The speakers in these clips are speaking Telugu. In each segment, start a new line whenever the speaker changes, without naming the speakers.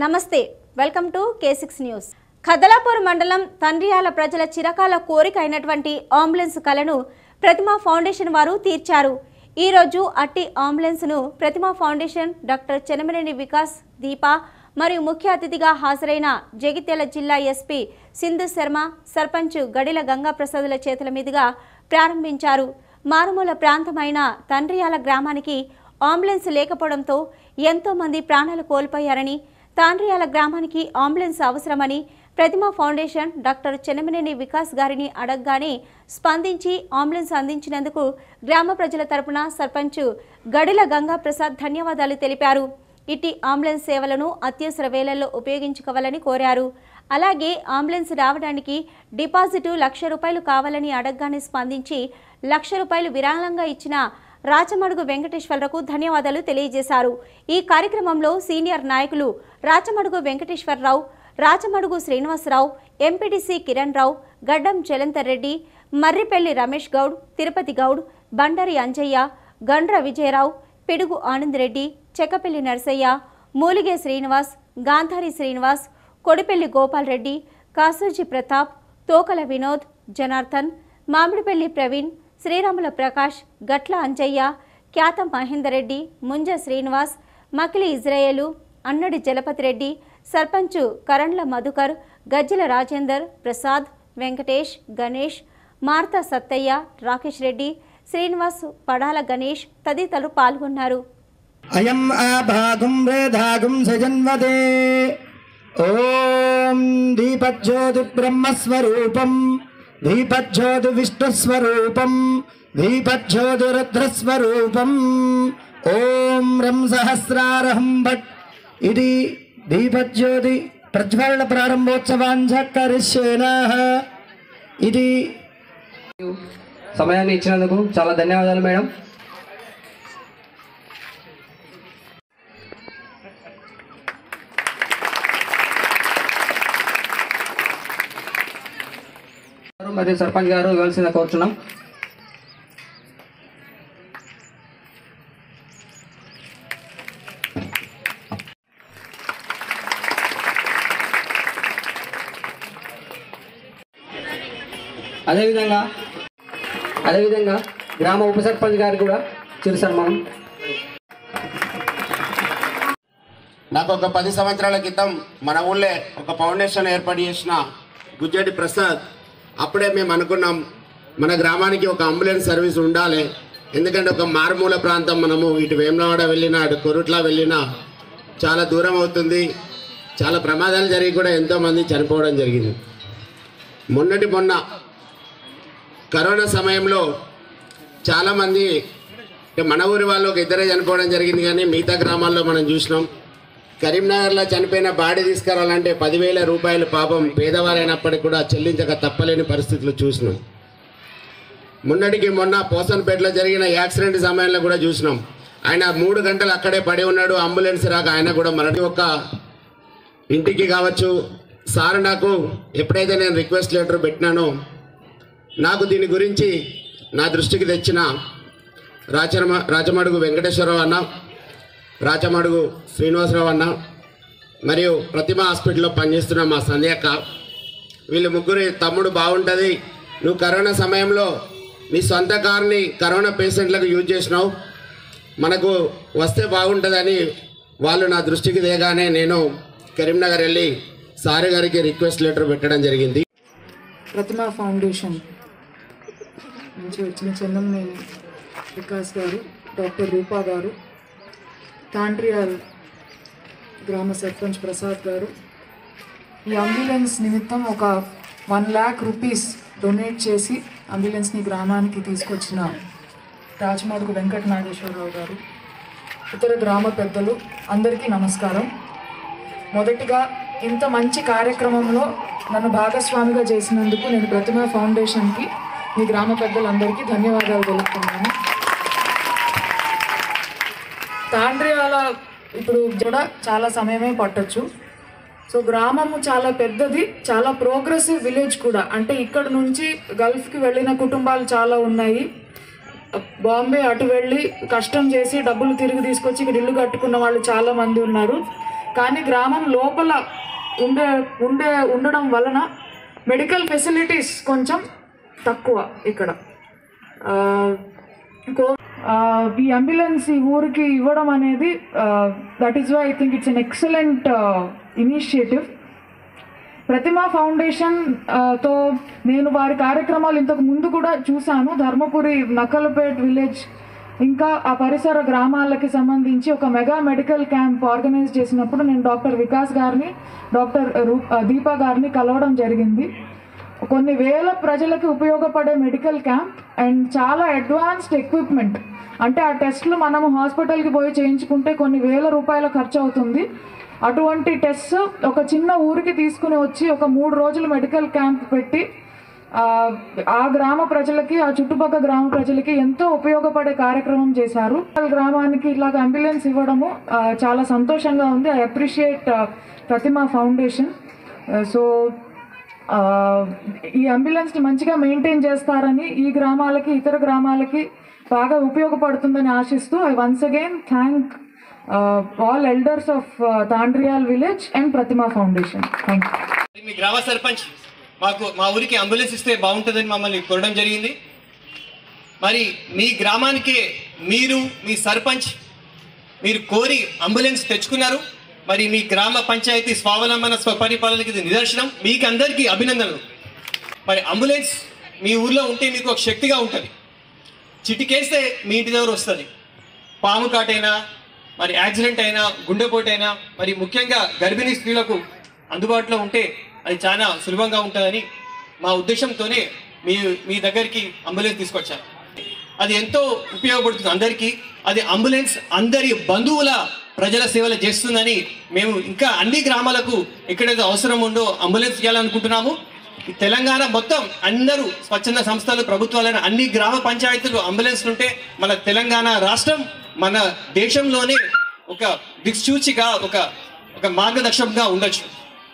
నమస్తే welcome to K six news Kathlapur మండలం తండ్రియాల ప్రజల చిరకాల కోరిక అయినటువంటి అంబులెన్స్ కలను ప్రతిమ ఫౌండేషన్ వారు తీర్చారు ఈ రోజు అట్టి అంబులెన్స్ను ప్రతిమ ఫౌండేషన్ డాక్టర్ చెనమనేని వికాస్ దీప మరియు ముఖ్య అతిథిగా హాజరైన జగిత్యాల జిల్లా ఎస్పీ సింధు శర్మ సర్పంచ్ గడిల గంగాప్రసాదుల చేతుల మీదుగా ప్రారంభించారు మారుమూల ప్రాంతమైన తండ్రియాల గ్రామానికి అంబులెన్స్ లేకపోవడంతో ఎంతో మంది ప్రాణాలు కోల్పోయారని తాండ్రియాల గ్రామానికి అంబులెన్స్ అవసరమని ప్రతిమ ఫౌండేషన్ డాక్టర్ చెన్నమనేని వికాస్ గారిని అడగగానే స్పందించి అంబులెన్స్ అందించినందుకు గ్రామ ప్రజల తరపున సర్పంచ్ గడిల గంగా ప్రసాద్ ధన్యవాదాలు తెలిపారు ఇట్టి అంబులెన్స్ సేవలను అత్యవసర వేళల్లో ఉపయోగించుకోవాలని కోరారు అలాగే అంబులెన్స్ రావడానికి డిపాజిట్ లక్ష రూపాయలు కావాలని అడగగానే స్పందించి లక్ష రూపాయలు విరాళంగా ఇచ్చిన రాచమడుగు వెంకటేశ్వరరావుకు ధన్యవాదాలు తెలియజేశారు ఈ కార్యక్రమంలో సీనియర్ నాయకులు రాచమడుగు వెంకటేశ్వరరావు రాచమడుగు శ్రీనివాసరావు ఎంపీటీసీ కిరణ్ రావు గడ్డం జలంతర్ రెడ్డి మర్రిపెల్లి రమేష్ గౌడ్ తిరుపతి గౌడ్ బండరి అంజయ్య గండ్ర విజయరావు పిడుగు ఆనంద్ రెడ్డి చెక్కపల్లి నరసయ్య మూలిగే శ్రీనివాస్ గాంధారి శ్రీనివాస్ కొడిపెల్లి గోపాల్ రెడ్డి కాసూజీ ప్రతాప్ తోకల వినోద్ జనార్దన్ మామిడిపల్లి ప్రవీణ్ శ్రీరాముల ప్రకాష్ గట్ల అంజయ్య ఖ్యాతం మహేందర్ రెడ్డి ముంజ శ్రీనివాస్ మకిలి ఇజ్రాయేలు అన్నడి జలపతి రెడ్డి సర్పంచ్ కరణ్ల మధుకర్ గజ్జల రాజేందర్ ప్రసాద్ వెంకటేష్ గణేష్ మార్తా సత్తయ్య రాకేష్ రెడ్డి శ్రీనివాస్ పడాల గణేష్ తదితరులు పాల్గొన్నారు
అయం ఆభాగం వేదాగం సజన్వదే ఓం దీపజ్యోతి బ్రహ్మస్వరూపం దీపజ్యోతి విష్ణుస్వరూపం దీపజ్యోతి రుద్రస్వరూపం ఓం రం సహస్రారహం భట్ ఇది దీపజ్యోతి ప్రజ్వలన ప్రారంభోత్సవాంజ కరిష్యేనా ఇది
సమయాన్ని ఇచ్చినందుకు చాలా ధన్యవాదాలు మేడం మరియు సర్పంచ్ గారు ఇవ్వాల్సిందిగా కోరుచున్నాం అదేవిధంగా అదేవిధంగా గ్రామ ఉప సర్పంచ్ గారు కూడా చిరు సన్మానం
నాకు ఒక పది సంవత్సరాల క్రితం మన ఊళ్ళో ఒక ఫౌండేషన్ ఏర్పాటు చేసిన గుజ్జటి ప్రసాద్ అప్పుడే మేము అనుకున్నాం మన గ్రామానికి ఒక అంబులెన్స్ సర్వీస్ ఉండాలి ఎందుకంటే ఒక మారుమూల ప్రాంతం మనము ఇటు వేమలవాడ వెళ్ళినా అటు కొరుట్ల వెళ్ళినా చాలా దూరం అవుతుంది చాలా ప్రమాదాలు జరిగి కూడా ఎంతోమంది చనిపోవడం జరిగింది మొన్నటి మొన్న కరోనా సమయంలో చాలామంది అంటే మన ఊరి వాళ్ళు ఒక ఇద్దరే చనిపోవడం జరిగింది కానీ మిగతా గ్రామాల్లో మనం చూసినాం కరీంనగర్లో చనిపోయిన బాడీ తీసుకురావాలంటే పదివేల రూపాయలు పాపం పేదవారైనప్పటికీ కూడా చెల్లించక తప్పలేని పరిస్థితులు చూసినాం మొన్నటికి మొన్న పోసన్పేటలో జరిగిన యాక్సిడెంట్ సమయంలో కూడా చూసినాం ఆయన మూడు గంటలు అక్కడే పడి ఉన్నాడు అంబులెన్స్ రాక ఆయన కూడా మరటి ఒక్క ఇంటికి కావచ్చు సార్ నాకు ఎప్పుడైతే నేను రిక్వెస్ట్ లెటర్ పెట్టినానో నాకు దీని గురించి నా దృష్టికి తెచ్చిన రాచరమ రాచమడుగు వెంకటేశ్వరరావు అన్న రాచమడుగు శ్రీనివాసరావు అన్న మరియు ప్రతిమ హాస్పిటల్లో పనిచేస్తున్న మా సంధ్యక్క వీళ్ళు ముగ్గురి తమ్ముడు బాగుంటుంది నువ్వు కరోనా సమయంలో నీ సొంత కార్ని కరోనా పేషెంట్లకు యూజ్ చేసినావు మనకు వస్తే బాగుంటుందని వాళ్ళు నా దృష్టికి తేగానే నేను కరీంనగర్ వెళ్ళి సార్ గారికి రిక్వెస్ట్ లెటర్ పెట్టడం జరిగింది
ప్రతిమా ఫౌండేషన్ నుంచి వచ్చిన చందంనేని వికాస్ గారు డాక్టర్ రూపా గారు తాండ్రియాల్ గ్రామ సర్పంచ్ ప్రసాద్ గారు ఈ అంబులెన్స్ నిమిత్తం ఒక వన్ ల్యాక్ రూపీస్ డొనేట్ చేసి అంబులెన్స్ని గ్రామానికి తీసుకొచ్చిన రాజమాడుగు వెంకట నాగేశ్వరరావు గారు ఇతర గ్రామ పెద్దలు అందరికీ నమస్కారం మొదటిగా ఇంత మంచి కార్యక్రమంలో నన్ను భాగస్వామిగా చేసినందుకు నేను ప్రతిమ ఫౌండేషన్కి మీ గ్రామ పెద్దలందరికీ ధన్యవాదాలు తెలుపుతున్నాను తాండ్రియాల ఇప్పుడు కూడా చాలా సమయమే పట్టొచ్చు సో గ్రామము చాలా పెద్దది చాలా ప్రోగ్రెసివ్ విలేజ్ కూడా అంటే ఇక్కడ నుంచి గల్ఫ్కి వెళ్ళిన కుటుంబాలు చాలా ఉన్నాయి బాంబే అటు వెళ్ళి కష్టం చేసి డబ్బులు తిరిగి తీసుకొచ్చి ఇక్కడ ఇల్లు కట్టుకున్న వాళ్ళు చాలా మంది ఉన్నారు కానీ గ్రామం లోపల ఉండే ఉండే ఉండడం వలన మెడికల్ ఫెసిలిటీస్ కొంచెం తక్కువ ఇక్కడ ఆ, కో- ఆ, ఈ అంబులెన్స్ ఈ ఊరికి ఇవ్వడం అనేది that is why I think it's an excellent initiative Pratima foundation ఆ, తో నేను వారి కార్యక్రమాలు ఇంతకు ముందు కూడా చూశాను ధర్మపురి నక్కలపేట్ విలేజ్ ఇంకా ఆ పరిసర గ్రామాలకి సంబంధించి ఒక మెగా మెడికల్ క్యాంప్ ఆర్గనైజ్ చేసినప్పుడు నేను డాక్టర్ వికాస్ గారిని డాక్టర్ రూ- ఆ, దీపా గారిని కలవడం జరిగింది కొన్ని వేల ప్రజలకి ఉపయోగపడే మెడికల్ క్యాంప్ అండ్ చాలా అడ్వాన్స్డ్ ఎక్విప్మెంట్ అంటే ఆ టెస్ట్లు మనము హాస్పిటల్కి పోయి చేయించుకుంటే కొన్ని వేల రూపాయల ఖర్చు అవుతుంది అటువంటి టెస్ట్ ఒక చిన్న ఊరికి తీసుకుని వచ్చి ఒక మూడు రోజులు మెడికల్ క్యాంప్ పెట్టి ఆ, ఆ గ్రామ ప్రజలకి ఆ చుట్టుపక్కల గ్రామ ప్రజలకి ఎంతో ఉపయోగపడే కార్యక్రమం చేశారు గ్రామానికి ఇలాగ అంబులెన్స్ ఇవ్వడము ఆ, చాలా సంతోషంగా ఉంది I appreciate Pratima foundation so ఆ, ఈ అంబులెన్స్ని మంచిగా మెయింటైన్ చేస్తారని ఈ గ్రామాలకి ఇతర గ్రామాలకి బాగా ఉపయోగపడుతుందని ఆశిస్తూ I once again thank all elders of Tandriyal village and Pratima foundation thank you
మీ గ్రామ సర్పంచ్ మాకు మా ఊరికి అంబులెన్స్ ఇస్తే బాగుంటుందని మమ్మల్ని కోరడం జరిగింది మరి మీ గ్రామానికి మీరు మీ సర్పంచ్ మీరు కోరి అంబులెన్స్ తెచ్చుకున్నారు మరి మీ గ్రామ పంచాయతీ స్వావలంబన స్వపరిపాలనకి ఇది నిదర్శనం మీకు అందరికీ అభినందనలు మరి అంబులెన్స్ మీ ఊర్లో ఉంటే మీకు ఒక శక్తిగా ఉంటుంది చిటికేస్తే మీ ఇంటి దగ్గర వస్తుంది పాము కాటైనా మరి యాక్సిడెంట్ అయినా గుండెపోటు అయినా మరి ముఖ్యంగా గర్భిణీ స్త్రీలకు అందుబాటులో ఉంటే అది చాలా సులభంగా ఉంటుందని మా ఉద్దేశంతోనే మీ మీ దగ్గరికి అంబులెన్స్ తీసుకొచ్చాను అది ఎంతో ఉపయోగపడుతుంది అందరికీ అది అంబులెన్స్ అందరి బంధువుల ప్రజల సేవలు చేస్తుందని మేము ఇంకా అన్ని గ్రామాలకు ఎక్కడైతే అవసరం ఉందో అంబులెన్స్ ఇవ్వాలనుకుంటున్నాము ఈ తెలంగాణ మొత్తం అందరూ స్వచ్ఛంద సంస్థలు ప్రభుత్వాలైన అన్ని గ్రామ పంచాయతీలు అంబులెన్స్ ఉంటే మన తెలంగాణ రాష్ట్రం మన దేశంలోనే ఒక దిక్సూచిగా ఒక ఒక మార్గదర్శకంగా ఉండొచ్చు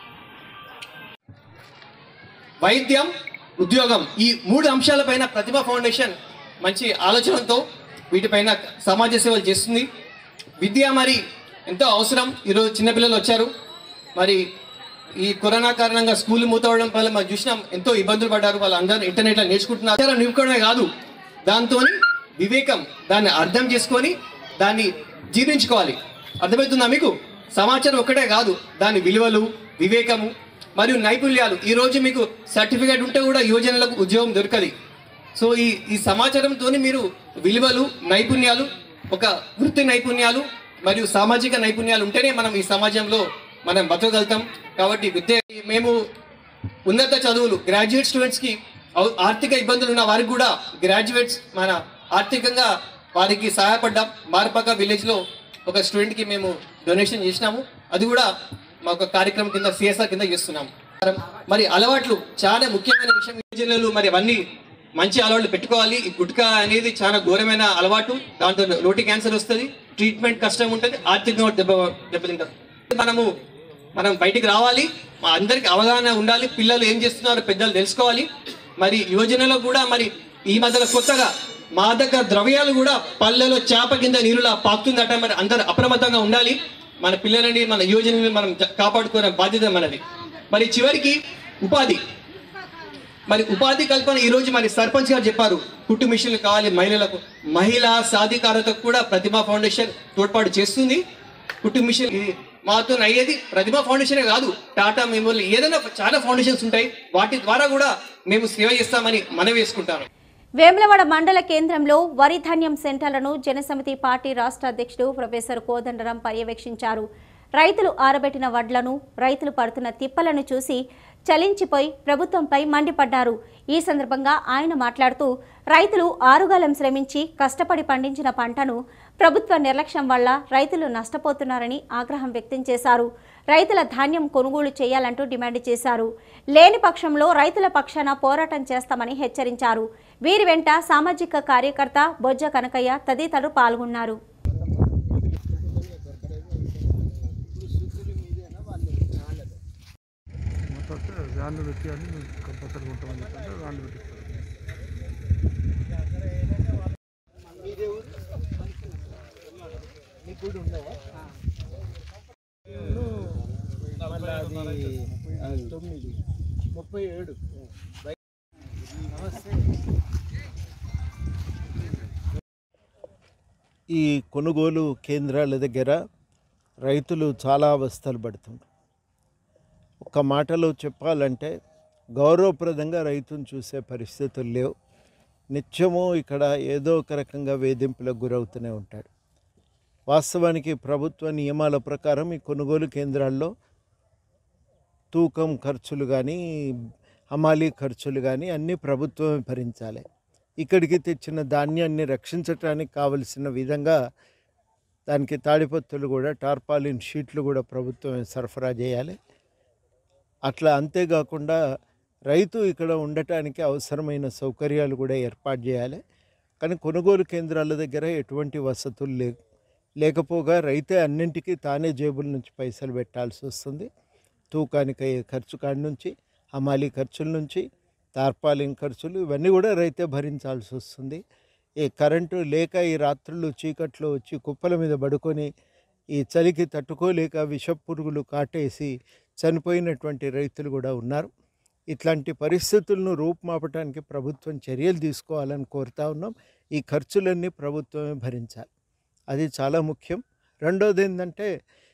వైద్యం ఉద్యోగం ఈ మూడు అంశాలపైన ప్రతిభ ఫౌండేషన్ మంచి ఆలోచనతో వీటిపైన సమాజ సేవలు చేస్తుంది విద్య మరి ఎంతో అవసరం ఈరోజు చిన్నపిల్లలు వచ్చారు మరి ఈ కరోనా కారణంగా స్కూల్ మూతవడం వల్ల మనం చూసినాం ఎంతో ఇబ్బందులు పడ్డారు వాళ్ళందరూ ఇంటర్నెట్లో నేర్చుకుంటున్నారు అక్షరాలు నింపుకోవడమే కాదు దాంతో వివేకం దాన్ని అర్థం చేసుకొని దాన్ని జీర్ణించుకోవాలి అర్థమవుతుందా మీకు సమాచారం ఒక్కటే కాదు దాని విలువలు వివేకము మరియు నైపుణ్యాలు ఈ రోజు మీకు సర్టిఫికేట్ ఉంటే కూడా యువజనులకు ఉద్యోగం దొరకదు సో ఈ ఈ సమాచారంతో మీరు విలువలు నైపుణ్యాలు ఒక వృత్తి నైపుణ్యాలు మరియు సామాజిక నైపుణ్యాలు ఉంటేనే మనం ఈ సమాజంలో మనం బతకగలుగుతాం కాబట్టి విద్య మేము ఉన్నత చదువులు గ్రాడ్యుయేట్ స్టూడెంట్స్కి ఔ- ఆర్థిక ఇబ్బందులు ఉన్న వారికి కూడా గ్రాడ్యుయేట్స్ మన ఆర్థికంగా వారికి సహాయపడ్డాం మార్పక విలేజ్లో ఒక స్టూడెంట్కి మేము డొనేషన్ చేసినాము అది కూడా మా ఒక కార్యక్రమం కింద సిఎస్ఆర్ కింద చేస్తున్నాము మరి అలవాట్లు చాలా ముఖ్యమైన విషయం యోజనలు మరి అవన్నీ మంచి అలవాట్లు పెట్టుకోవాలి ఈ గుట్కా అనేది చాలా ఘోరమైన అలవాటు దాంతో నోటి క్యాన్సర్ వస్తుంది ట్రీట్మెంట్ కష్టం ఉంటుంది ఆర్థికంగా దెబ్బ దెబ్బతింటారు మనము మనం బయటికి రావాలి మా అందరికి అవగాహన ఉండాలి పిల్లలు ఏం చేస్తున్నారో పెద్దలు తెలుసుకోవాలి మరి యువజనలో కూడా మరి ఈ మధ్యలో కొత్తగా మాదక ద్రవ్యాలు కూడా పల్లెలో చేప కింద నీరులా పాకుతుందట మరి అందరు అప్రమత్తంగా ఉండాలి మన పిల్లలని మన యువజనని మనం జ- కాపాడుకునే బాధ్యత మనది మరి చివరికి ఉపాధి మరి ఉపాధి కల్పన ఈ రోజు మరి సర్పంచ్ గారు చెప్పారు కుట్టు మిషన్లు కావాలి మహిళలకు మహిళా సాధికారతకు కూడా ప్రతిభా ఫౌండేషన్ తోడ్పాటు చేస్తుంది కుట్టు మిషన్ ఇది మాతో అయ్యేది ప్రతిభా ఫౌండేషనే కాదు టాటా మెమోరియల్ ఏదైనా చాలా ఫౌండేషన్స్ ఉంటాయి వాటి ద్వారా కూడా మేము సేవ చేస్తామని మనవి వేసుకుంటాను
వేములవాడ మండల కేంద్రంలో వరి ధాన్యం సెంటర్లను జనసమితి పార్టీ రాష్ట్ర అధ్యక్షుడు ప్రొఫెసర్ కోదండరాం పర్యవేక్షించారు రైతులు ఆరబెట్టిన వడ్లను రైతులు పడుతున్న తిప్పలను చూసి చలించిపోయి ప్రభుత్వంపై మండిపడ్డారు ఈ సందర్భంగా ఆయన మాట్లాడుతూ రైతులు ఆరుగాలం శ్రమించి కష్టపడి పండించిన పంటను ప్రభుత్వ నిర్లక్ష్యం వల్ల రైతులు నష్టపోతున్నారని ఆగ్రహం వ్యక్తం చేశారు రైతుల ధాన్యం కొనుగోలు చేయాలంటూ డిమాండ్ చేశారు లేని పక్షంలో రైతుల పక్షాన పోరాటం చేస్తామని హెచ్చరించారు వీరి వెంట సామాజిక కార్యకర్త బొజ్జ కనకయ్య తదితరులు పాల్గొన్నారు
వ్యాన్లు పెట్టి అని కంపల్సరీ ఉంటామని చెప్పంటే వ్యాన్లు పెట్టిస్తారు
తొమ్మిది ముప్పై ఏడు
ఈ కొనుగోలు కేంద్రాల దగ్గర రైతులు చాలా అవస్థలు పడుతున్నారు ఒక మాటలో చెప్పాలంటే గౌరవప్రదంగా రైతును చూసే పరిస్థితులు లేవు నిత్యము ఇక్కడ ఏదో ఒక రకంగా వేధింపులకు గురవుతూనే ఉంటాడు వాస్తవానికి ప్రభుత్వ నియమాల ప్రకారం ఈ కొనుగోలు కేంద్రాల్లో తూకం ఖర్చులు కానీ హమాలీ ఖర్చులు కానీ అన్నీ ప్రభుత్వమే భరించాలి ఇక్కడికి తెచ్చిన ధాన్యాన్ని రక్షించటానికి కావలసిన విధంగా దానికి తాడిపత్తులు కూడా టార్పాలిన్ షీట్లు కూడా ప్రభుత్వమే సరఫరా చేయాలి అట్లా అంతేకాకుండా రైతు ఇక్కడ ఉండటానికి అవసరమైన సౌకర్యాలు కూడా ఏర్పాటు చేయాలి కానీ కొనుగోలు కేంద్రాల దగ్గర ఎటువంటి వసతులు లేవు లేకపోగా రైతే అన్నింటికీ తానే జేబుల నుంచి పైసలు పెట్టాల్సి వస్తుంది తూకానికి అయ్యే ఖర్చు కాడి నుంచి హమాలీ ఖర్చుల నుంచి తార్పాలిన్ ఖర్చులు ఇవన్నీ కూడా రైతే భరించాల్సి వస్తుంది ఈ కరెంటు లేక ఈ రాత్రులు చీకట్లో వచ్చి కుప్పల మీద పడుకొని ఈ చలికి తట్టుకోలేక విషపురుగులు కాటేసి చనిపోయినటువంటి రైతులు కూడా ఉన్నారు ఇట్లాంటి పరిస్థితులను రూపుమాపటానికి ప్రభుత్వం చర్యలు తీసుకోవాలని కోరుతా ఉన్నాం ఈ ఖర్చులన్నీ ప్రభుత్వమే భరించాలి అది చాలా ముఖ్యం రెండోది ఏంటంటే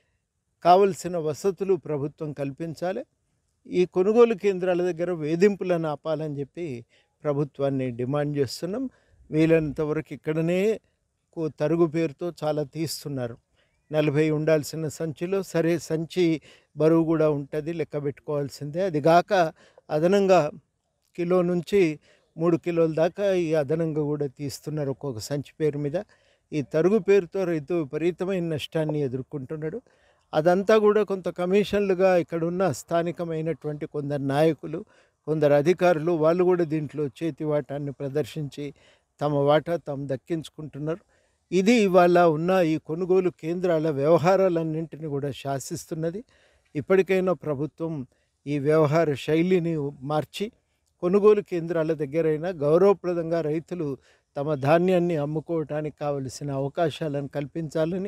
కావలసిన వసతులు ప్రభుత్వం కల్పించాలి ఈ కొనుగోలు కేంద్రాల దగ్గర వేధింపులను ఆపాలని చెప్పి ప్రభుత్వాన్ని డిమాండ్ చేస్తున్నాం వీలైనంత వరకు ఇక్కడనే కో- తరుగు పేరుతో చాలా తీస్తున్నారు నలభై ఉండాల్సిన సంచిలో సరే సంచి బరువు కూడా ఉంటుంది లెక్క పెట్టుకోవాల్సిందే అది కాక అదనంగా కిలో నుంచి మూడు కిలోల దాకా ఈ అదనంగా కూడా తీస్తున్నారు ఒక్కొక్క సంచి పేరు మీద ఈ తరుగు పేరుతో రైతు విపరీతమైన నష్టాన్ని ఎదుర్కొంటున్నాడు అదంతా కూడా కొంత కమిషన్లుగా ఇక్కడ ఉన్న స్థానికమైనటువంటి కొందరు నాయకులు కొందరు అధికారులు వాళ్ళు కూడా దీంట్లో చేతి వాటాన్ని ప్రదర్శించి తమ వాటా తాము దక్కించుకుంటున్నారు ఇది ఇవాళ ఉన్న ఈ కొనుగోలు కేంద్రాల వ్యవహారాలన్నింటినీ కూడా శాసిస్తున్నది ఇప్పటికైనా ప్రభుత్వం ఈ వ్యవహార శైలిని మార్చి కొనుగోలు కేంద్రాల దగ్గరైనా గౌరవప్రదంగా రైతులు తమ ధాన్యాన్ని అమ్ముకోవటానికి కావలసిన అవకాశాలను కల్పించాలని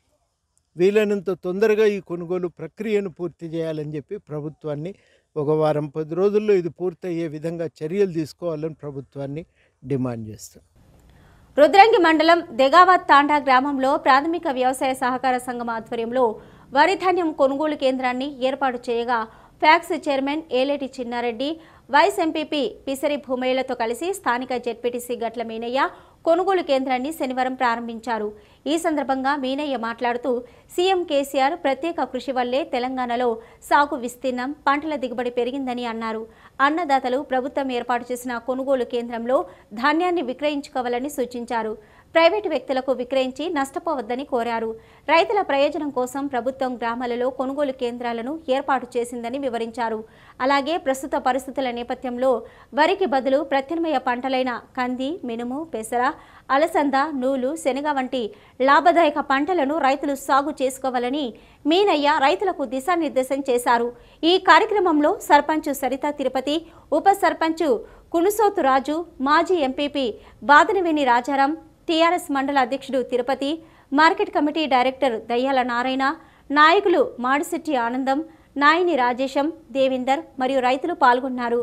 వీలైనంత తొందరగా ఈ కొనుగోలు ప్రక్రియను పూర్తి చేయాలని చెప్పి ప్రభుత్వాన్ని ఒక వారం పది రోజుల్లో ఇది పూర్తయ్యే విధంగా చర్యలు తీసుకోవాలని ప్రభుత్వాన్ని డిమాండ్ చేస్తాం
రుద్రంగి మండలం దెగావత్ తాండా గ్రామంలో ప్రాథమిక వ్యవసాయ సహకార సంఘం ఆధ్వర్యంలో వరి ధాన్యం కొనుగోలు కేంద్రాన్ని ఏర్పాటు చేయగా PACS chairman Eleti Chinnareddy vice MPP Pisari భూమయ్యలతో కలిసి స్థానిక జెడ్పీటీసీ గట్ల మీనయ్య కొనుగోలు కేంద్రాన్ని శనివారం ప్రారంభించారు ఈ సందర్భంగా మీనయ్య మాట్లాడుతూ సీఎం కేసీఆర్ ప్రత్యేక కృషి వల్లే తెలంగాణలో సాగు విస్తీర్ణం పంటల దిగుబడి పెరిగిందని అన్నారు అన్నదాతలు ప్రభుత్వం ఏర్పాటు చేసిన కొనుగోలు కేంద్రంలో ధాన్యాన్ని విక్రయించుకోవాలని సూచించారు ప్రైవేటు వ్యక్తులకు విక్రయించి నష్టపోవద్దని కోరారు రైతుల ప్రయోజనం కోసం ప్రభుత్వం గ్రామాలలో కొనుగోలు కేంద్రాలను ఏర్పాటు చేసిందని వివరించారు అలాగే ప్రస్తుత పరిస్థితుల నేపథ్యంలో వరికి బదులు ప్రత్యామ్నాయ పంటలైన కంది మినుము పెసర అలసంద నూలు శనగ వంటి లాభదాయక పంటలను రైతులు సాగు చేసుకోవాలని మీనయ్య రైతులకు దిశానిర్దేశం చేశారు ఈ కార్యక్రమంలో సర్పంచ్ సరిత తిరుపతి ఉప సర్పంచ్ కునుసోతు రాజు మాజీ ఎంపీపీ బాదనవేని రాజారాం టీఆర్ఎస్ మండల అధ్యక్షుడు తిరుపతి మార్కెట్ కమిటీ డైరెక్టర్ దయ్యాల నారాయణ నాయకులు మాడిశెట్టి ఆనందం నాయిని రాజేశం దేవిందర్ మరియు రైతులు పాల్గొన్నారు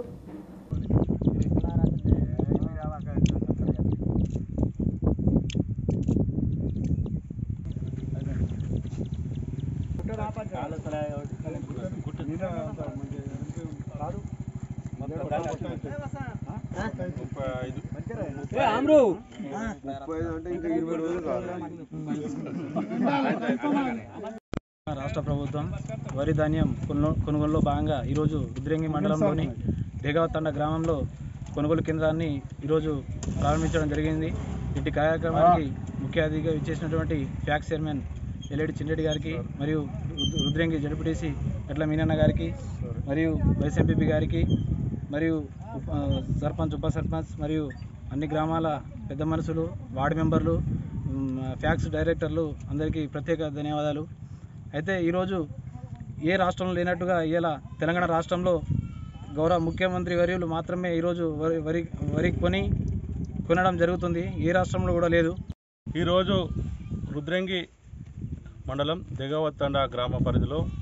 రాష్ట్ర ప్రభుత్వం వరి ధాన్యం కొను కొనుగోలులో భాగంగా ఈరోజు రుద్రంగి మండలంలోని రేగావతండ గ్రామంలో కొనుగోలు కేంద్రాన్ని ఈరోజు ప్రారంభించడం జరిగింది ఇటు కార్యక్రమానికి ముఖ్య అతిథిగా ఇచ్చేసినటువంటి ఫ్యాక్స్ చైర్మన్ ఎల్లేడి చిన్నరెడ్డి గారికి మరియు రుద్- రుద్రంగి జడ్పీటీసీ ఎట్ల మీనన్న గారికి మరియు వైస్ ఎంపీపీ గారికి మరియు ఉప- ఆ, సర్పంచ్ ఉప సర్పంచ్ మరియు అన్ని గ్రామాల పెద్ద మనుషులు వార్డు మెంబర్లు మ్, ఫ్యాక్స్ డైరెక్టర్లు అందరికీ ప్రత్యేక ధన్యవాదాలు అయితే ఈరోజు ఏ రాష్ట్రంలో లేనట్టుగా ఇలా తెలంగాణ రాష్ట్రంలో గౌరవ ముఖ్యమంత్రి వర్యులు మాత్రమే ఈరోజు వరి వరి వరి కొని కొనడం జరుగుతుంది ఏ రాష్ట్రంలో కూడా లేదు
ఈరోజు రుద్రంగి మండలం దిగవత్తండ గ్రామ పరిధిలో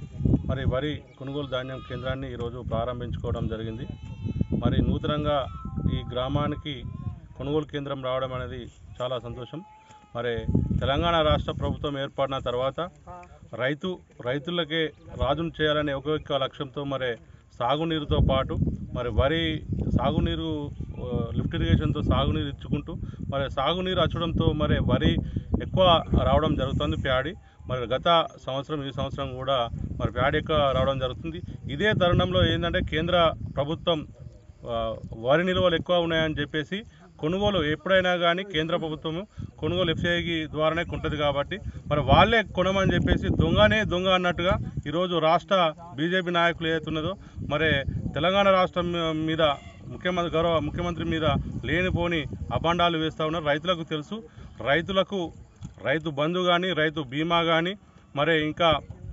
మరి వరి కొనుగోలు ధాన్యం కేంద్రాన్ని ఈరోజు ప్రారంభించుకోవడం జరిగింది మరి నూతనంగా ఈ గ్రామానికి కొనుగోలు కేంద్రం రావడం అనేది చాలా సంతోషం మరి తెలంగాణ రాష్ట్ర ప్రభుత్వం ఏర్పడిన తర్వాత రైతు రైతులకే రాజును చేయాలనే ఒక లక్ష్యంతో మరి సాగునీరుతో పాటు మరి వరి సాగునీరు ఆ, లిఫ్ట్ ఇరిగేషన్తో సాగునీరు ఇచ్చుకుంటూ మరి సాగునీరు అచ్చడంతో మరి వరి ఎక్కువ రావడం జరుగుతుంది ప్యాడీ మరి గత సంవత్సరం ఈ సంవత్సరం కూడా మరి ప్యాడీ ఎక్కువ రావడం జరుగుతుంది ఇదే తరుణంలో ఏంటంటే కేంద్ర ప్రభుత్వం ఆ, వరి నిల్వలు ఎక్కువ ఉన్నాయని చెప్పేసి కొనుగోలు ఎప్పుడైనా కానీ కేంద్ర ప్రభుత్వం కొనుగోలు ఎఫ్సిఐకి ద్వారానే కొంటది కాబట్టి మరి వాళ్ళే కొనమని చెప్పేసి దొంగనే దొంగ అన్నట్టుగా ఈరోజు రాష్ట్ర బీజేపీ నాయకులు ఏదైతున్నదో మరి తెలంగాణ రాష్ట్రం మీద ముఖ్యమంత్రి గౌరవ ముఖ్యమంత్రి మీద లేనిపోని అభాండాలు వేస్తూ ఉన్నారు రైతులకు తెలుసు రైతులకు రైతు బంధు కానీ రైతు బీమా కానీ మరి ఇంకా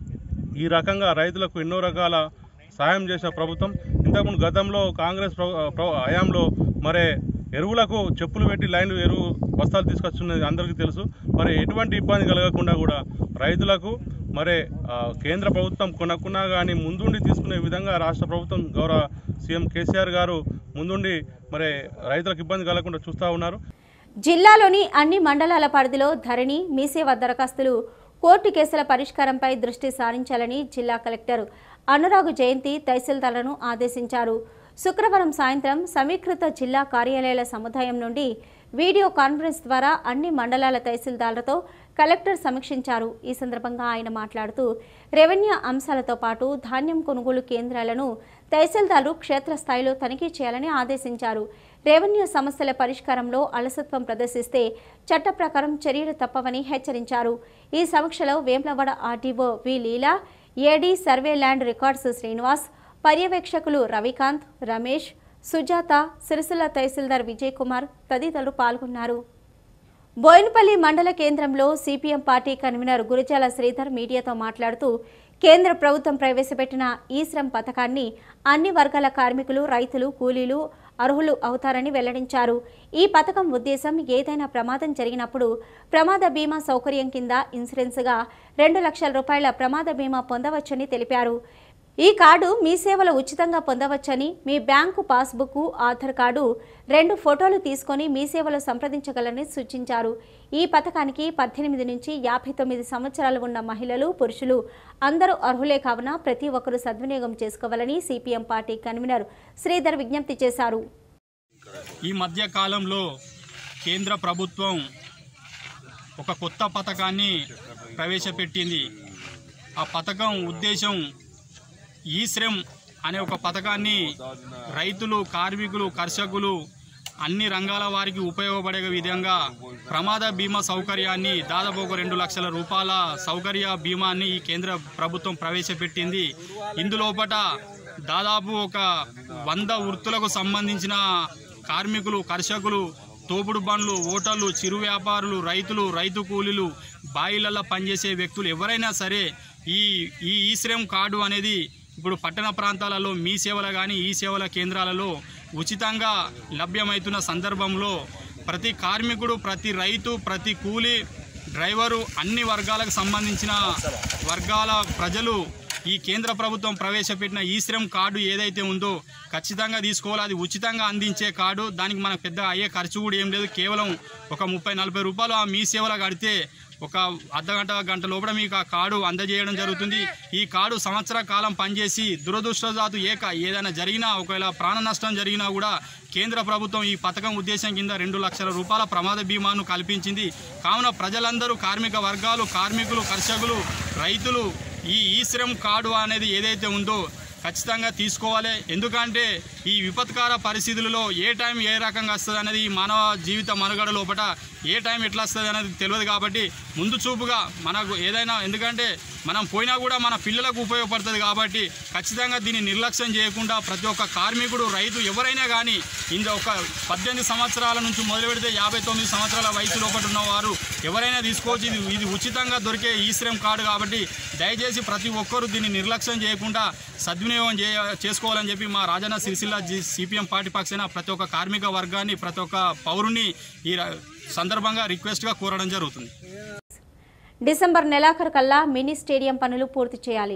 ఈ రకంగా రైతులకు ఎన్నో రకాల సాయం చేసిన ప్రభుత్వం ఇంతకుముందు గతంలో కాంగ్రెస్ ప్ర- ప్ర- హయాంలో మరి ఎరువులకు చెప్పులు పెట్టి లైన్ ఎరువు బస్తాలు తీసుకొస్తున్నది అందరికీ తెలుసు మరి ఎటువంటి ఇబ్బంది కలగకుండా కూడా రైతులకు మరి ఆ, కేంద్ర ప్రభుత్వం కొనకున్నా కానీ ముందుండి తీసుకునే విధంగా రాష్ట్ర ప్రభుత్వం గౌరవ సీఎం కేసీఆర్ గారు ముందుండి మరి రైతులకు ఇబ్బంది కలగకుండా చూస్తూ ఉన్నారు
జిల్లాలోని అన్ని మండలాల పరిధిలో ధరణి మీసేవ దరఖాస్తులు కోర్టు కేసుల పరిష్కారంపై దృష్టి సారించాలని జిల్లా కలెక్టర్ అనురాగు జయంతి తహసీల్దార్లను ఆదేశించారు శుక్రవారం సాయంత్రం సమీకృత జిల్లా కార్యాలయాల సముదాయం నుండి వీడియో కాన్ఫరెన్స్ ద్వారా అన్ని మండలాల తహసీల్దార్లతో కలెక్టర్ సమీక్షించారు ఈ సందర్భంగా ఆయన మాట్లాడుతూ రెవెన్యూ అంశాలతో పాటు ధాన్యం కొనుగోలు కేంద్రాలను తహసీల్దార్లు క్షేత్రస్థాయిలో తనిఖీ చేయాలని ఆదేశించారు రెవెన్యూ సమస్యల పరిష్కారంలో అలసత్వం ప్రదర్శిస్తే చట్ట ప్రకారం చర్యలు తప్పవని హెచ్చరించారు ఈ సమీక్షలో Vemulawada RTO V Leela AD survey land records Srinivas పర్యవేక్షకులు రవికాంత్ రమేష్ సుజాత సిరిసిల్ల తహసీల్దార్ విజయ్ కుమార్ తదితరులు పాల్గొన్నారు బోయినపల్లి మండల కేంద్రంలో CPM party convener Gurajala Sridhar మీడియాతో మాట్లాడుతూ కేంద్ర ప్రభుత్వం ప్రవేశపెట్టిన ఈ శ్రమ్ పథకాన్ని అన్ని వర్గాల కార్మికులు రైతులు కూలీలు అర్హులు అవుతారని వెల్లడించారు ఈ పథకం ఉద్దేశం ఏదైనా ప్రమాదం జరిగినప్పుడు ప్రమాద బీమా సౌకర్యం కింద ఇన్సూరెన్స్గా రెండు లక్షల రూపాయల ప్రమాద బీమా పొందవచ్చని తెలిపారు ఈ కార్డు మీ సేవలో ఉచితంగా పొందవచ్చని మీ బ్యాంకు పాస్బుక్ ఆధార్ కార్డు రెండు ఫోటోలు తీసుకొని మీ సేవలో సంప్రదించగలని సూచించారు ఈ పథకానికి పద్దెనిమిది నుంచి యాభై తొమ్మిది సంవత్సరాలు ఉన్న మహిళలు పురుషులు అందరూ అర్హులే కావున ప్రతి ఒక్కరూ సద్వినియోగం చేసుకోవాలని సిపిఎం పార్టీ కన్వీనర్ శ్రీధర్ విజ్ఞప్తి చేశారు
ఈ మధ్య కాలంలో కేంద్ర ప్రభుత్వం ఒక కొత్త పథకాన్ని ప్రవేశపెట్టింది ఆ పథకం ఉద్దేశం ఈ శ్రమ్ అనే ఒక పథకాన్ని రైతులు కార్మికులు కర్షకులు అన్ని రంగాల వారికి ఉపయోగపడే విధంగా ప్రమాద బీమా సౌకర్యాన్ని దాదాపు ఒక రెండు లక్షల రూపాయల సౌకర్య బీమాని ఈ కేంద్ర ప్రభుత్వం ప్రవేశపెట్టింది ఇందులోపట దాదాపు ఒక వంద వృత్తులకు సంబంధించిన కార్మికులు కర్షకులు తోపుడు బండ్లు ఓటర్లు చిరు వ్యాపారులు రైతులు రైతు కూలీలు బాయిలలో పనిచేసే వ్యక్తులు ఎవరైనా సరే ఈ ఈ ఈ శ్రమ్ కార్డు అనేది ఇప్పుడు పట్టణ ప్రాంతాలలో మీ సేవల కానీ ఈ సేవల కేంద్రాలలో ఉచితంగా లభ్యమవుతున్న సందర్భంలో ప్రతి కార్మికుడు ప్రతి రైతు ప్రతి కూలీ డ్రైవరు అన్ని వర్గాలకు సంబంధించిన వర్గాల ప్రజలు ఈ కేంద్ర ప్రభుత్వం ప్రవేశపెట్టిన ఈ శ్రమ్ కార్డు ఏదైతే ఉందో ఖచ్చితంగా తీసుకోవాలి అది ఉచితంగా అందించే కార్డు దానికి మనకు పెద్ద అయ్యే ఖర్చు కూడా ఏం లేదు కేవలం ఒక ముప్పై నలభై రూపాయలు ఆ మీ సేవలో కడితే ఒక అర్ధగంట గంట లోపల మీకు ఆ కార్డు అందజేయడం జరుగుతుంది ఈ కార్డు సంవత్సర కాలం పనిచేసి దురదృష్టజాతు ఏక ఏదైనా జరిగినా ఒకవేళ ప్రాణ నష్టం జరిగినా కూడా కేంద్ర ప్రభుత్వం ఈ పథకం ఉద్దేశం కింద రెండు లక్షల రూపాయల ప్రమాద బీమాను కల్పించింది కావున ప్రజలందరూ కార్మిక వర్గాలు కార్మికులు కర్షకులు రైతులు ఈ ఈ శ్రమ్ కార్డు అనేది ఏదైతే ఉందో ఖచ్చితంగా తీసుకోవాలి ఎందుకంటే ఈ విపత్కార పరిస్థితులలో ఏ టైం ఏ రకంగా వస్తుంది అనేది ఈ మానవ జీవిత మనుగడ లోపల ఏ టైం ఎట్లా వస్తుంది అనేది తెలియదు కాబట్టి ముందు చూపుగా మనకు ఏదైనా ఎందుకంటే మనం పోయినా కూడా మన పిల్లలకు ఉపయోగపడుతుంది కాబట్టి ఖచ్చితంగా దీన్ని నిర్లక్ష్యం చేయకుండా ప్రతి ఒక్క కార్మికుడు రైతు ఎవరైనా కానీ ఇంత ఒక పద్దెనిమిది సంవత్సరాల నుంచి మొదలు పెడితే యాభై తొమ్మిది సంవత్సరాల వయసు లోపల ఉన్నవారు ఎవరైనా తీసుకోవచ్చు ఇది ఇది ఉచితంగా దొరికే ఈ శ్రమ్ కార్డు కాబట్టి దయచేసి ప్రతి ఒక్కరూ దీన్ని నిర్లక్ష్యం చేయకుండా సద్వినియోగం చే చేసుకోవాలని చెప్పి మా రాజన్న సిరిసిల్ల జి సిపిఎం పార్టీ పక్షాన ప్రతి ఒక్క కార్మిక వర్గాన్ని ప్రతి ఒక్క పౌరుని ఈ ర- సందర్భంగా రిక్వెస్ట్గా కోరడం జరుగుతుంది
డిసెంబర్ నెలాఖరు కల్లా మినీ స్టేడియం పనులు పూర్తి చేయాలి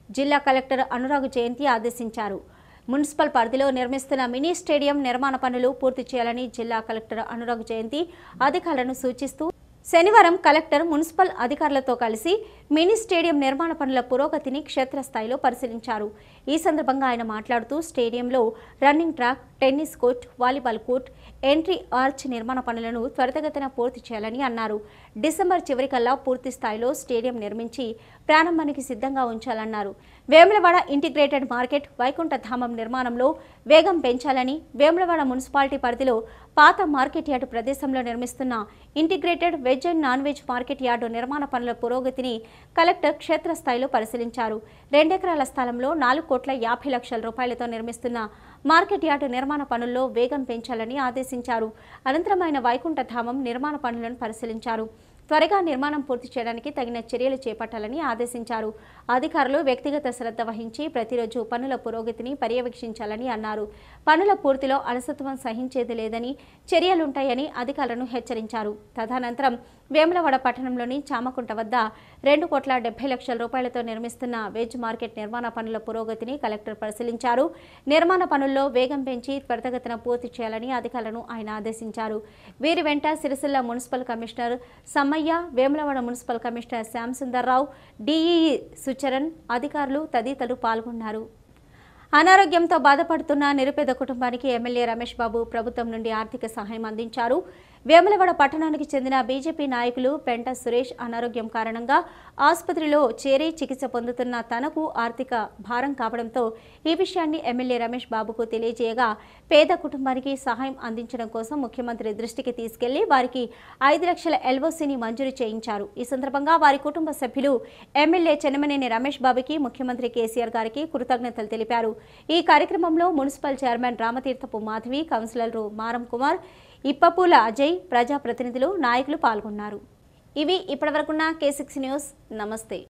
జిల్లా కలెక్టర్ అనురాగ్ జయంతి ఆదేశించారు మున్సిపల్ పరిధిలో నిర్మిస్తున్న మినీ స్టేడియం నిర్మాణ పనులు పూర్తి చేయాలని జిల్లా కలెక్టర్ అనురాగ్ జయంతి అధికారులను సూచిస్తూ శనివారం కలెక్టర్ మున్సిపల్ అధికారులతో కలిసి మినీ స్టేడియం నిర్మాణ పనుల పురోగతిని క్షేత్రస్థాయిలో పరిశీలించారు ఈ సందర్భంగా ఆయన మాట్లాడుతూ స్టేడియంలో running track tennis court volleyball court entry arch నిర్మాణ పనులను త్వరితగతిన పూర్తి చేయాలని అన్నారు డిసెంబర్ చివరికల్లా పూర్తి స్థాయిలో స్టేడియం నిర్మించి ప్రారంభానికి సిద్ధంగా ఉంచాలన్నారు వేములవాడ ఇంటిగ్రేటెడ్ మార్కెట్ వైకుంఠధామం నిర్మాణంలో వేగం పెంచాలని వేములవాడ మున్సిపాలిటీ పరిధిలో పాత మార్కెట్ యార్డు ప్రదేశంలో నిర్మిస్తున్న integrated veg and non veg market yard నిర్మాణ పనుల పురోగతిని కలెక్టర్ క్షేత్రస్థాయిలో పరిశీలించారు రెండెకరాల స్థలంలో నాలుగు కోట్ల యాభై లక్షల రూపాయలతో నిర్మిస్తున్న మార్కెట్ యార్డు నిర్మాణ పనుల్లో వేగం పెంచాలని ఆదేశించారు అనంతరం ఆయన వైకుంఠధామం నిర్మాణ పనులను పరిశీలించారు త్వరగా నిర్మాణం పూర్తి చేయడానికి తగిన చర్యలు చేపట్టాలని ఆదేశించారు అధికారులు వ్యక్తిగత శ్రద్ధ వహించి ప్రతిరోజు పనుల పురోగతిని పర్యవేక్షించాలని అన్నారు పనుల పూర్తిలో అలసత్వం సహించేది లేదని చర్యలుంటాయని అధికారులను హెచ్చరించారు తదనంతరం వేములవాడ పట్టణంలోని చామకుంట వద్ద రెండు కోట్ల డెబ్బై లక్షల రూపాయలతో నిర్మిస్తున్న వెజ్ మార్కెట్ నిర్మాణ పనుల పురోగతిని కలెక్టర్ పరిశీలించారు నిర్మాణ పనుల్లో వేగం పెంచి త్వరితగతిన పూర్తి చేయాలని అధికారులను ఆయన ఆదేశించారు వీరి వెంట Sircilla municipal commissioner Sammaiah Vemulawada municipal commissioner Shyam Sundarrao DEE Sucharan అధికారులు తదితరులు పాల్గొన్నారు అనారోగ్యంతో బాధపడుతున్న నిరుపేద కుటుంబానికి ఎమ్మెల్యే రమేష్ బాబు ప్రభుత్వం నుండి ఆర్థిక సహాయం అందించారు వేములవాడ పట్టణానికి చెందిన బీజేపీ నాయకులు పెంట సురేష్ అనారోగ్యం కారణంగా ఆసుపత్రిలో చేరి చికిత్స పొందుతున్న తనకు ఆర్థిక భారం కావడంతో ఈ విషయాన్ని ఎమ్మెల్యే రమేష్ బాబుకు తెలియజేయగా పేద కుటుంబానికి సహాయం అందించడం కోసం ముఖ్యమంత్రి దృష్టికి తీసుకెళ్లి వారికి ఐదు లక్షల ఎల్ఓసిని మంజూరు చేయించారు ఈ సందర్భంగా వారి కుటుంబ సభ్యులు ఎమ్మెల్యే చెన్నమనేని రమేష్ బాబుకి ముఖ్యమంత్రి కేసీఆర్ గారికి కృతజ్ఞతలు తెలిపారు ఈ కార్యక్రమంలో మున్సిపల్ చైర్మన్ రామతీర్థపు మాధవి కౌన్సిలర్లు మారం కుమార్ ఇప్పపూల అజయ్ ప్రజాప్రతినిధులు నాయకులు పాల్గొన్నారు ఇవి ఇప్పటివరకున్న కే సిక్స్ న్యూస్ నమస్తే